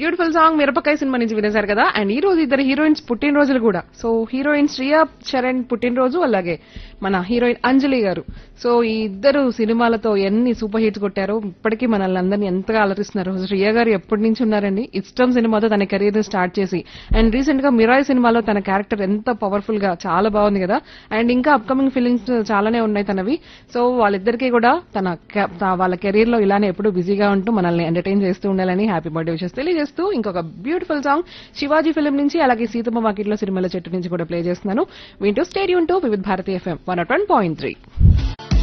beautiful song మిరపకాయ cinema నుంచి వినేశారు కదా అండ్ ఈ రోజు ఇద్దరు హీరోయిన్స్ పుట్టినరోజులు కూడా సో హీరోయిన్ శ్రియా చరణ్ పుట్టినరోజు అలాగే మన హీరోయిన్ అంజలి గారు సో ఈ ఇద్దరు సినిమాలతో ఎన్ని సూపర్ హిట్స్ కొట్టారో ఇప్పటికీ మనల్ని అందరినీ ఎంతగా అలరిస్తున్నారు శ్రియా గారు ఎప్పటి నుంచి ఉన్నారండి ఇష్టం సినిమాతో తన కెరీర్ ని స్టార్ట్ చేసి అండ్ రీసెంట్ గా మిరాయ్ సినిమాలో తన క్యారెక్టర్ ఎంత పవర్ఫుల్ గా చాలా బాగుంది కదా అండ్ ఇంకా అప్కమింగ్ ఫిలిమ్స్ చాలానే ఉన్నాయి తనవి సో వాళ్ళిద్దరికీ కూడా తన క- త- వాళ్ళ కెరీర్ లో ఇలానే ఎప్పుడు బిజీగా ఉంటూ మనల్ని ఎంటర్టైన్ చేస్తూ ఉండాలని హ్యాపీ బర్త్డే విషెస్ తెలియజేస్తూ ఇంకొక బ్యూటిఫుల్ సాంగ్ శివాజీ ఫిలిం నుంచి అలాగే సీతమ్మ వాకిట్లో సినిమాల చెట్టు నుంచి కూడా ప్లే చేస్తున్నాను వింటూ stadium to Vividh Bharati FM one point three